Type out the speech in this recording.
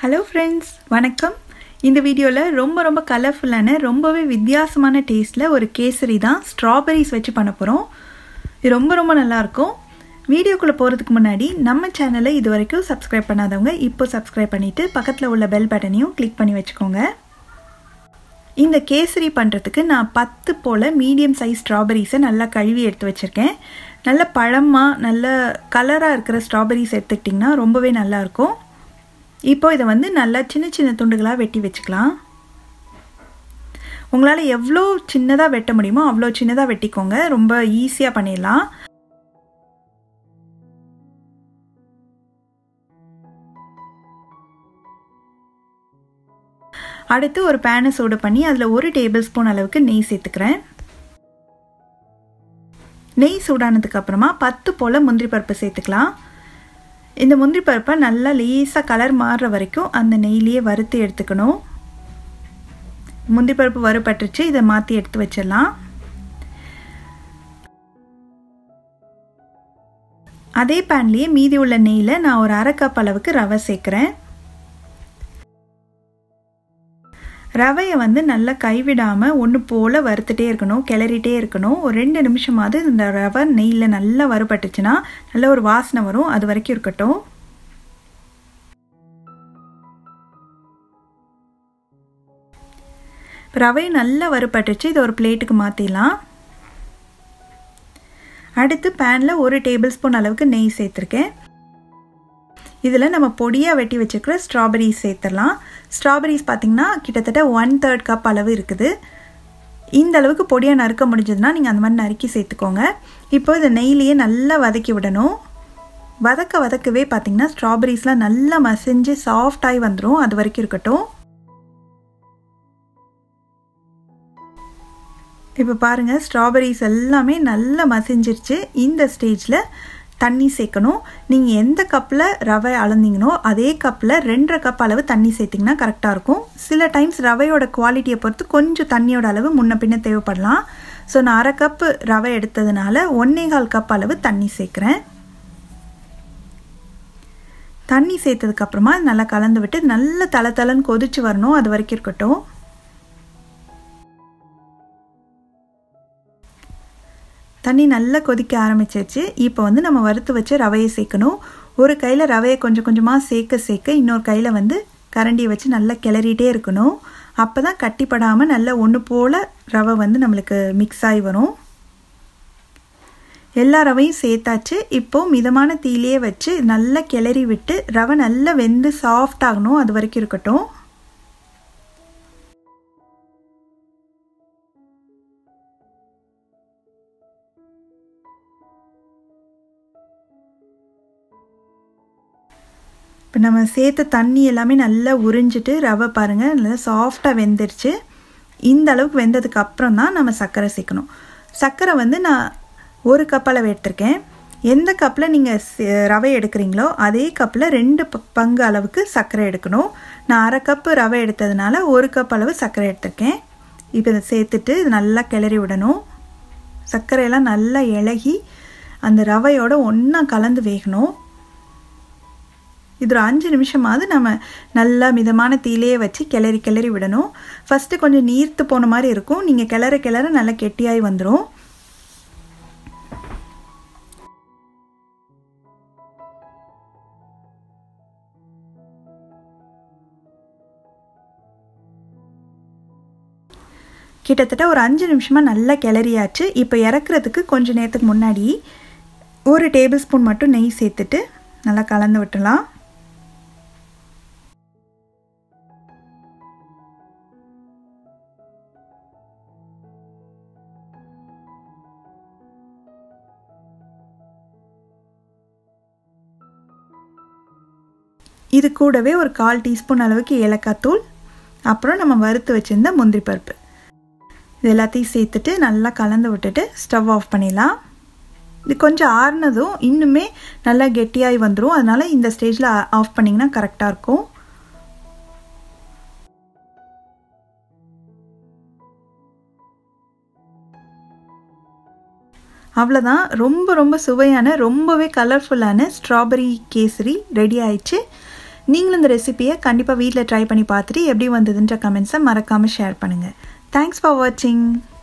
hello friends வணக்கம் இந்த வீடியோவில் ரொம்ப ரொம்ப கலர்ஃபுல்லான ரொம்பவே வித்தியாசமான டேஸ்ட்டில் ஒரு கேசரி தான் ஸ்ட்ராபெரிஸ் வச்சு பண்ண போகிறோம் இது ரொம்ப ரொம்ப நல்லாயிருக்கும் வீடியோக்குள்ளே போகிறதுக்கு முன்னாடி நம்ம சேனலை இது வரைக்கும் சப்ஸ்கிரைப் பண்ணாதவங்க இப்போ சப்ஸ்கிரைப் பண்ணிவிட்டு பக்கத்தில் உள்ள பெல் பட்டனையும் கிளிக் பண்ணி வச்சுக்கோங்க இந்த கேசரி பண்ணுறதுக்கு நான் பத்து போல் மீடியம் சைஸ் ஸ்ட்ராபெரிஸை நல்லா கழுவி எடுத்து வச்சுருக்கேன் நல்ல பழமாக நல்ல கலராக இருக்கிற ஸ்ட்ராபெரிஸ் எடுத்துக்கிட்டிங்கன்னா ரொம்பவே நல்லாயிருக்கும் இப்போ இதை வந்து நல்லா சின்ன சின்ன துண்டுகளாக வெட்டி வச்சுக்கலாம் உங்களால் எவ்வளோ சின்னதாக வெட்ட முடியுமோ அவ்வளோ சின்னதாக வெட்டிக்கோங்க ரொம்ப ஈஸியாக பண்ணிடலாம் அடுத்து ஒரு பேனை சூடு பண்ணி அதில் ஒரு டேபிள் ஸ்பூன் அளவுக்கு நெய் சேர்த்துக்கிறேன் நெய் சூடானதுக்கு அப்புறமா பத்து போல் முந்திரி பருப்பு சேர்த்துக்கலாம் இந்த முந்திரி பருப்பை நல்லா லேசாக கலர் மாறுற வரைக்கும் அந்த நெய்லேயே வறுத்து எடுத்துக்கணும் முந்திரி பருப்பு வறுபட்டுருச்சு இதை மாற்றி எடுத்து வச்சிடலாம் அதே பேன்லேயே மீதி உள்ள நெய்யில் நான் ஒரு அரை கப் அளவுக்கு ரவை சேர்க்குறேன் ரவையை வந்து நல்லா கைவிடாமல் ஒன்று போல் வறுத்துட்டே இருக்கணும் கிளறிட்டே இருக்கணும் ஒரு ரெண்டு நிமிஷமாவது இந்த ரவை நெய்யில் நல்லா வறுபட்டுச்சுன்னா நல்ல ஒரு வாசனை வரும் அது வரைக்கும் இருக்கட்டும் ரவை நல்லா வறுபட்டுச்சு இதை ஒரு பிளேட்டுக்கு மாற்றிடலாம் அடுத்து பேனில் ஒரு டேபிள் ஸ்பூன் அளவுக்கு நெய் சேர்த்துருக்கேன் இதில் நம்ம பொடியாக வெட்டி வச்சுருக்கிற ஸ்ட்ராபெரிஸ் சேர்த்துடலாம் ஸ்ட்ராபெரிஸ் பார்த்திங்கன்னா கிட்டத்தட்ட ஒன் தேர்ட் கப் அளவு இருக்குது இந்த அளவுக்கு பொடியாக நறுக்க முடிஞ்சதுன்னா நீங்கள் அந்த மாதிரி நறுக்கி சேர்த்துக்கோங்க இப்போ இதை நெய்லேயே நல்லா வதக்கி விடணும் வதக்க வதக்கவே பார்த்திங்கன்னா ஸ்ட்ராபெரிஸ்லாம் நல்லா மசிஞ்சு சாஃப்டாகி வந்துடும் அது வரைக்கும் இருக்கட்டும் இப்போ பாருங்கள் ஸ்ட்ராபெரிஸ் எல்லாமே நல்லா மசிஞ்சிருச்சு இந்த ஸ்டேஜில் தண்ணி சேர்க்கணும் நீங்கள் எந்த கப்பில் ரவை அளந்தீங்கனோ அதே கப்பில் ரெண்டரை கப் அளவு தண்ணி சேர்த்திங்கன்னா கரெக்டாக இருக்கும் சில டைம்ஸ் ரவையோட குவாலிட்டியை பொறுத்து கொஞ்சம் தண்ணியோட அளவு முன்ன பின்ன தேவைப்படலாம் ஸோ நான் அரை கப்பு ரவை எடுத்ததுனால ஒன்னே கால் கப் அளவு தண்ணி சேர்க்குறேன் தண்ணி சேர்த்ததுக்கப்புறமா நல்லா கலந்து விட்டு நல்ல தலை தலைன்னு கொதிச்சு வரணும் அது வரைக்கும் இருக்கட்டும் தண்ணி நல்லா கொதிக்க ஆரம்பிச்சிருச்சு இப்போ வந்து நம்ம வறுத்து வச்சு ரவையை சேர்க்கணும் ஒரு கையில் ரவையை கொஞ்சம் கொஞ்சமாக சேர்க்க சேர்க்க இன்னொரு கையில் வந்து கரண்டியை வச்சு நல்லா கிளறிட்டே இருக்கணும் அப்போ தான் கட்டிப்படாமல் நல்லா ஒன்று போல் ரவை வந்து நம்மளுக்கு மிக்ஸ் ஆகி வரும் எல்லா ரவையும் சேர்த்தாச்சு இப்போது மிதமான தீலையே வச்சு நல்லா கிளறி விட்டு ரவை நல்லா வெந்து சாஃப்ட் ஆகணும் அது வரைக்கும் இருக்கட்டும் இப்போ நம்ம சேர்த்த தண்ணி எல்லாமே நல்லா உறிஞ்சிட்டு ரவை பாருங்கள் நல்லா சாஃப்டாக வெந்துருச்சு இந்த அளவுக்கு வெந்ததுக்கு அப்புறம் தான் நம்ம சர்க்கரை சேர்க்கணும் சர்க்கரை வந்து நான் ஒரு கப் அளவு எடுத்திருக்கேன் எந்த கப்பில் நீங்கள் ரவை எடுக்கிறீங்களோ அதே கப்பில் ரெண்டு பங்கு அளவுக்கு சர்க்கரை எடுக்கணும் நான் அரை கப்பு ரவை எடுத்ததுனால ஒரு கப் அளவு சர்க்கரை எடுத்திருக்கேன் இப்போ இதை சேர்த்துட்டு இது நல்லா கிளறி விடணும் சர்க்கரையெல்லாம் நல்லா இலகி அந்த ரவையோட ஒன்றா கலந்து வேகணும் இது ஒரு அஞ்சு நிமிஷமாவது நம்ம நல்லா மிதமான தீலையே வச்சு கிளறி கிளறி விடணும் ஃபஸ்ட்டு கொஞ்சம் நீர்த்து போன மாதிரி இருக்கும் நீங்கள் கிளற கிளற நல்லா கெட்டியாகி வந்துடும் கிட்டத்தட்ட ஒரு அஞ்சு நிமிஷமாக நல்லா கிளறியாச்சு இப்போ இறக்குறதுக்கு கொஞ்சம் நேரத்துக்கு முன்னாடி ஒரு டேபிள் ஸ்பூன் மட்டும் நெய் சேர்த்துட்டு நல்லா கலந்து விட்டுலாம் இது கூடவே ஒரு கால் டீஸ்பூன் அளவுக்கு ஏலக்காய் தூள் அப்புறம் நம்ம வறுத்து வச்சுருந்த முந்திரி பருப்பு இது எல்லாத்தையும் சேர்த்துட்டு நல்லா கலந்து விட்டுட்டு ஸ்டவ் ஆஃப் பண்ணிடலாம் இது கொஞ்சம் ஆறுனதும் இன்னுமே நல்லா கெட்டியாகி வந்துடும் அதனால் இந்த ஸ்டேஜில் ஆஃப் பண்ணிங்கன்னா கரெக்டாக இருக்கும் அவ்வளோதான் ரொம்ப ரொம்ப சுவையான ரொம்பவே கலர்ஃபுல்லான ஸ்ட்ராபெரி கேசரி ரெடி ஆயிடுச்சு நீங்களும் இந்த ரெசிபியை கண்டிப்பாக வீட்டில் ட்ரை பண்ணி பார்த்துட்டு எப்படி வந்ததுன்ற கமெண்ட்ஸை மறக்காமல் ஷேர் பண்ணுங்கள் தேங்க்ஸ் ஃபார் வாட்சிங்